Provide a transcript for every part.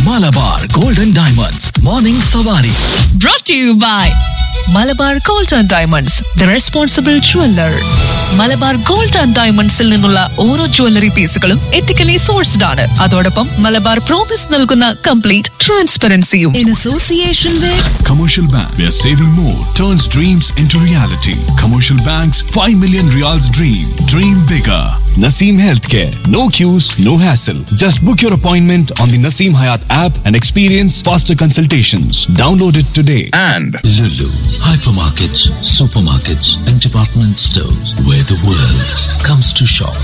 Malabar Golden Diamonds morning സവാരി brought to you by Malabar Gold and Diamonds the responsible jeweller Malabar Gold and ഡയമണ്ട്സിൽ നിന്നുള്ള ഓരോ jewellery പീസുകളും ethically sourced ആണ് അതോടൊപ്പം മലബാർ പ്രോമിസ് നൽകുന്ന കംപ്ലീറ്റ് ട്രാൻസ്പെറൻസിയും in association with Commercial Bank, where saving more turns dreams into reality. Commercial Bank's 5 million reals dream. Dream bigger. Naseem Healthcare. No queues, no hassle. Just book your appointment on the Naseem Hayat app and experience faster consultations. Download it today. and Lulu, hypermarkets, supermarkets, and department stores where the world comes to shop.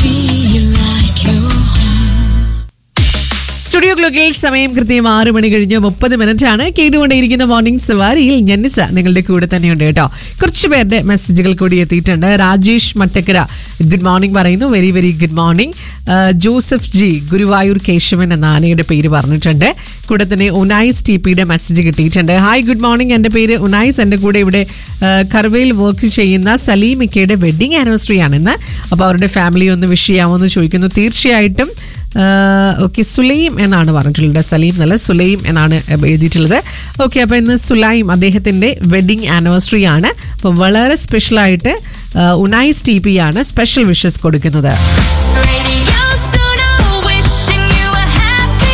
Studio ക്ലോക്കിൽ സമയം കൃത്യം ആറ് മണി കഴിഞ്ഞ് മുപ്പത് minute ആണ് കേട്ടുകൊണ്ടേയിരിക്കുന്ന morning സവാരിയിൽ ഞന്നിസ നിങ്ങളുടെ കൂടെ തന്നെയുണ്ട് കേട്ടോ കുറച്ച് പേരുടെ മെസ്സേജുകൾ കൂടി എത്തിയിട്ടുണ്ട് രാജേഷ് മട്ടക്കര ഗുഡ് മോർണിംഗ് പറയുന്നു very very good morning Joseph G Guruvayur Keshavan എന്ന ആനയുടെ പേര് പറഞ്ഞിട്ടുണ്ട് കൂടെ തന്നെ ഉനായിസ് ടി പിയുടെ മെസ്സേജ് കിട്ടിയിട്ടുണ്ട് ഹായ് ഗുഡ് മോർണിംഗ് എൻ്റെ പേര് ഉനായിസ് എൻ്റെ കൂടെ ഇവിടെ ആ, കർവയിൽ വർക്ക് ചെയ്യുന്ന സലീമിക്കയുടെ വെഡിങ് ആനിവേഴ്സറി ആണെന്ന് അപ്പോൾ അവരുടെ ഫാമിലി ഒന്ന് വിഷ് ചെയ്യാമോ എന്ന് ചോദിക്കുന്നു തീർച്ചയായിട്ടും ഓക്കെ സുലൈം എന്നാണ് പറഞ്ഞിട്ടുള്ളത് സലീം എന്നല്ല സുലൈം എന്നാണ് എഴുതിയിട്ടുള്ളത് ഓക്കെ അപ്പോൾ ഇന്ന് സുലൈം അദ്ദേഹത്തിൻ്റെ വെഡിങ് ആനിവേഴ്സറി ആണ് അപ്പോൾ വളരെ സ്പെഷ്യലായിട്ട് ഉനായിസ് ടി പി ആണ് സ്പെഷ്യൽ വിഷസ് കൊടുക്കുന്നത് Radio Suno, wishing you a happy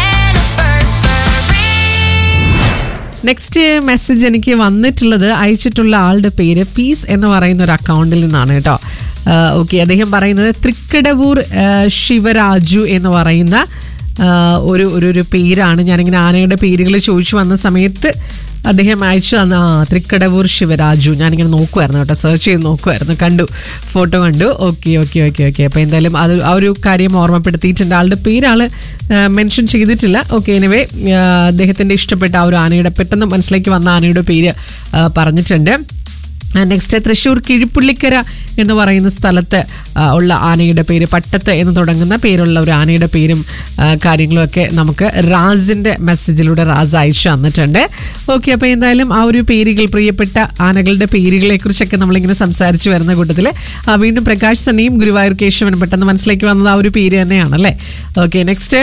anniversary. Next message എനിക്ക് വന്നിട്ടുള്ളത് അയച്ചിട്ടുള്ള ആളുടെ പേര് പീസ് എന്ന് പറയുന്ന ഒരു അക്കൗണ്ടിൽ നിന്നാണ് കേട്ടോ ഓക്കെ അദ്ദേഹം പറയുന്നത് തൃക്കടവൂർ ആ, ശിവരാജു എന്ന് പറയുന്ന ആ, ഒരു ഒരു ഒരു പേരാണ് ഞാനിങ്ങനെ ആനയുടെ പേരുകൾ ചോദിച്ചു വന്ന സമയത്ത് അദ്ദേഹം അയച്ചു തന്ന ആ തൃക്കടവൂർ ശിവരാജു ഞാനിങ്ങനെ നോക്കുമായിരുന്നു കേട്ടോ സെർച്ച് ചെയ്ത് നോക്കുമായിരുന്നു കണ്ടു ഫോട്ടോ കണ്ടു ഓക്കെ ഓക്കെ ഓക്കെ ഓക്കെ അപ്പോൾ എന്തായാലും അത് ആ ഒരു കാര്യം ഓർമ്മപ്പെടുത്തിയിട്ടുണ്ട് ആളുടെ പേരാള് മെൻഷൻ ചെയ്തിട്ടില്ല ഓക്കെ എനിവേ അദ്ദേഹത്തിൻ്റെ ഇഷ്ടപ്പെട്ട ആ ഒരു ആനയുടെ പെട്ടെന്ന് മനസ്സിലേക്ക് വന്ന ആനയുടെ പേര് ആ, പറഞ്ഞിട്ടുണ്ട് നെക്സ്റ്റ് തൃശ്ശൂർ കിഴിപ്പുള്ളിക്കര എന്ന് പറയുന്ന സ്ഥലത്ത് ആ, ഉള്ള ആനയുടെ പേര് പട്ടത്ത് എന്ന് തുടങ്ങുന്ന പേരുള്ള ഒരു ആനയുടെ പേരും ആ, കാര്യങ്ങളും ഒക്കെ നമുക്ക് റാസിൻ്റെ മെസ്സേജിലൂടെ റാസ് അയച്ചു തന്നിട്ടുണ്ട് ഓക്കെ അപ്പോൾ എന്തായാലും ആ ഒരു പേരുകൾ പ്രിയപ്പെട്ട ആനകളുടെ പേരുകളെ കുറിച്ചൊക്കെ നമ്മളിങ്ങനെ സംസാരിച്ച് വരുന്ന കൂട്ടത്തിൽ വീണ്ടും പ്രകാശ് സന്നിയും ഗുരുവായൂർ കേശവനും പെട്ടെന്ന് മനസ്സിലേക്ക് വന്നത് ആ ഒരു പേര് തന്നെയാണല്ലേ ഓക്കെ നെക്സ്റ്റ്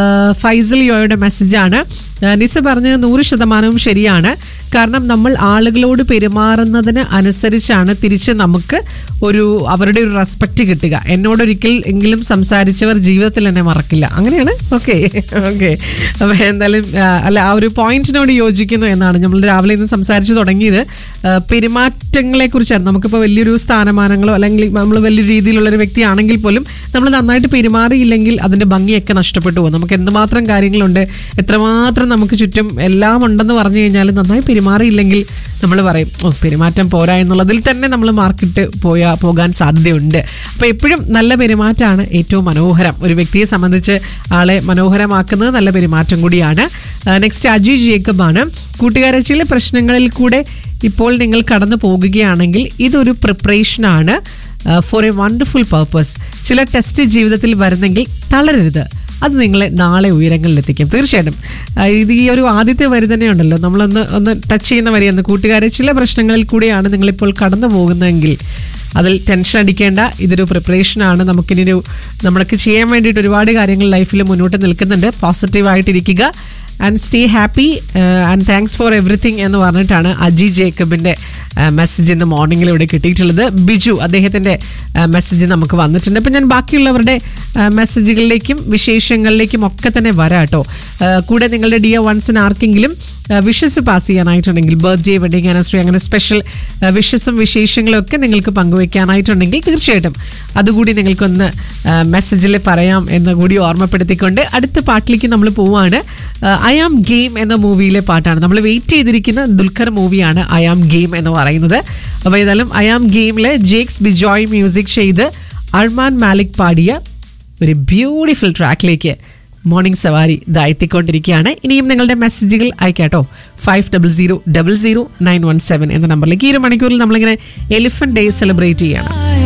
ഫൈസൽ യോയുടെ മെസ്സേജാണ് നിസ പറഞ്ഞത് നൂറ് ശതമാനവും ശരിയാണ് കാരണം നമ്മൾ ആളുകളോട് പെരുമാറുന്നതിന് അനുസരിച്ചാണ് തിരിച്ച് നമുക്ക് ഒരു അവരുടെ ഒരു റെസ്പെക്റ്റ് കിട്ടുക എന്നോട് ഒരിക്കൽ എങ്കിലും സംസാരിച്ചവർ ജീവിതത്തിൽ എന്നെ മറക്കില്ല അങ്ങനെയാണ് ഓക്കെ ഓക്കെ അപ്പോൾ എന്തായാലും ആ, അല്ല ആ ഒരു പോയിന്റിനോട് യോജിക്കുന്നു എന്നാണ് നമ്മൾ രാവിലെ ഇന്ന് സംസാരിച്ച് തുടങ്ങിയത് ആ, പെരുമാറ്റങ്ങളെ കുറിച്ചാണ് നമുക്കിപ്പോൾ വലിയൊരു സ്ഥാനമാനങ്ങളോ അല്ലെങ്കിൽ നമ്മൾ വലിയൊരു രീതിയിലുള്ള ഒരു വ്യക്തിയാണെങ്കിൽ പോലും നമ്മൾ നന്നായിട്ട് പെരുമാറിയില്ലെങ്കിൽ അതിൻ്റെ ഭംഗിയൊക്കെ നഷ്ടപ്പെട്ടു പോകും നമുക്ക് എന്തുമാത്രം കാര്യങ്ങളുണ്ട് എത്രമാത്രം നമുക്ക് ചുറ്റും എല്ലാം ഉണ്ടെന്ന് പറഞ്ഞു കഴിഞ്ഞാൽ നന്നായി പെരുമാറിയില്ലെങ്കിൽ നമ്മൾ പറയും ഓ പെരുമാറ്റം പോരാ എന്നുള്ളതിൽ തന്നെ നമ്മൾ മാർക്കിട്ട് പോയാ പോകാൻ സാധ്യതയുണ്ട് അപ്പോൾ എപ്പോഴും നല്ല പെരുമാറ്റമാണ് ഏറ്റവും മനോഹരം ഒരു വ്യക്തിയെ സംബന്ധിച്ച് ആളെ മനോഹരമാക്കുന്നത് നല്ല പെരുമാറ്റം കൂടിയാണ് നെക്സ്റ്റ് അജി ജേക്കബാണ് കൂട്ടുകാരെ ചില പ്രശ്നങ്ങളിൽ കൂടെ ഇപ്പോൾ നിങ്ങൾ കടന്നു പോകുകയാണെങ്കിൽ ഇതൊരു പ്രിപ്പറേഷനാണ് ഫോർ എ വണ്ടർഫുൾ പർപ്പസ് ചില ടെസ്റ്റ് ജീവിതത്തിൽ വരുന്നെങ്കിൽ തളരരുത് അത് നിങ്ങളെ നാളെ ഉയരങ്ങളിലെത്തിക്കും തീർച്ചയായിട്ടും ആ, ഇത് ഈ ഒരു ആദ്യത്തെ വരി തന്നെ ഉണ്ടല്ലോ നമ്മളൊന്ന് ഒന്ന് ടച്ച് ചെയ്യുന്ന വരിയാണ് കൂട്ടുകാരെ ചില പ്രശ്നങ്ങളിൽ കൂടിയാണ് നിങ്ങളിപ്പോൾ കടന്നു പോകുന്നതെങ്കിൽ അതിൽ ടെൻഷൻ അടിക്കേണ്ട ഇതൊരു പ്രിപ്പറേഷനാണ് നമുക്കിനി ഒരു നമ്മൾക്ക് ചെയ്യാൻ വേണ്ടിയിട്ട് ഒരുപാട് കാര്യങ്ങൾ ലൈഫിൽ മുന്നോട്ട് നിൽക്കുന്നുണ്ട് പോസിറ്റീവായിട്ടിരിക്കുക and stay happy and thanks for everything എന്ന് പറഞ്ഞിട്ടാണ് അജി ജേക്കബിൻ്റെ മെസ്സേജ് ഇന്ന് മോർണിംഗിൽ ഇവിടെ കിട്ടിയിട്ടുള്ളത് ബിജു അദ്ദേഹത്തിൻ്റെ മെസ്സേജ് നമുക്ക് വന്നിട്ടുണ്ട് അപ്പം ഞാൻ ബാക്കിയുള്ളവരുടെ ആ, മെസ്സേജുകളിലേക്കും വിശേഷങ്ങളിലേക്കും ഒക്കെ തന്നെ വരാം കേട്ടോ ആ, കൂടെ നിങ്ങളുടെ ഡിയർ വൺസിന് ആർക്കെങ്കിലും വിഷസ് പാസ് ചെയ്യാനായിട്ടുണ്ടെങ്കിൽ ബർത്ത്ഡേ വെഡിങ് ആനിവേഴ്സറി അങ്ങനെ സ്പെഷ്യൽ വിഷസും വിശേഷങ്ങളും ഒക്കെ നിങ്ങൾക്ക് പങ്കുവയ്ക്കാനായിട്ടുണ്ടെങ്കിൽ തീർച്ചയായിട്ടും അതുകൂടി നിങ്ങൾക്കൊന്ന് മെസ്സേജിൽ പറയാം എന്ന് കൂടി ഓർമ്മപ്പെടുത്തിക്കൊണ്ട് അടുത്ത പാട്ടിലേക്ക് നമ്മൾ പോവാണ് ഐ ആം ഗെയിം എന്ന മൂവിയിലെ പാട്ടാണ് നമ്മൾ വെയിറ്റ് ചെയ്തിരിക്കുന്ന ദുൽഖർ മൂവിയാണ് ഐ ആം ഗെയിം എന്ന് പറയുന്നത് അപ്പോൾ ഏതായാലും ഐ ആം ഗെയിമിലെ ജേക്സ് ബിജോയ് മ്യൂസിക് ചെയ്ത് അർമാൻ മാലിക് പാടിയ ഒരു ബ്യൂട്ടിഫുൾ ട്രാക്കിലേക്ക് മോർണിംഗ് സവാരി ഇതായെത്തിക്കൊണ്ടിരിക്കുകയാണ് ഇനിയും നിങ്ങളുടെ മെസ്സേജുകൾ അയക്കാട്ടോ five double zero double zero nine one seven എന്ന നമ്പറിലേക്ക് ഈ ഒരു മണിക്കൂറിൽ നമ്മളിങ്ങനെ എലിഫന്റ് ഡേ സെലിബ്രേറ്റ് ചെയ്യണം